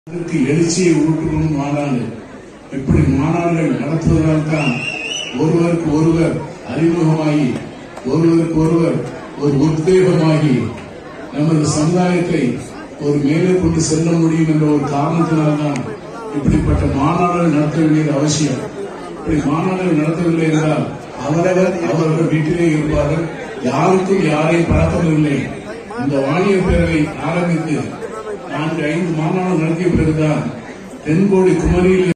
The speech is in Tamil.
இதற்கு எழுச்சியை ஊட்டுவோம் மாநாடு இப்படி மாநாடுகள் நடத்துவதால் தான் ஒருவருக்கு ஒருவர் அறிமுகமாகி ஒருவருக்கு ஒருவர் ஒரு உத்வேகமாகி நமது சமுதாயத்தை ஒரு மேலே கொண்டு செல்ல முடியும் என்ற ஒரு காரணத்தினால்தான் இப்படிப்பட்ட மாநாடுகள் நடத்த வேண்டியது அவசியம் இப்படி மாநாடுகள் நடத்தவில்லை என்றால் அவரவர் அவர்கள் வீட்டிலே இருப்பார்கள் யாருக்கும் யாரையும் பழக்கமில்லை இந்த வாணிய பேரவை ஆரம்பித்து நான்கு ஐந்து மாநாடு நடத்திய பிறகுதான் தென்கோடி குமரியில்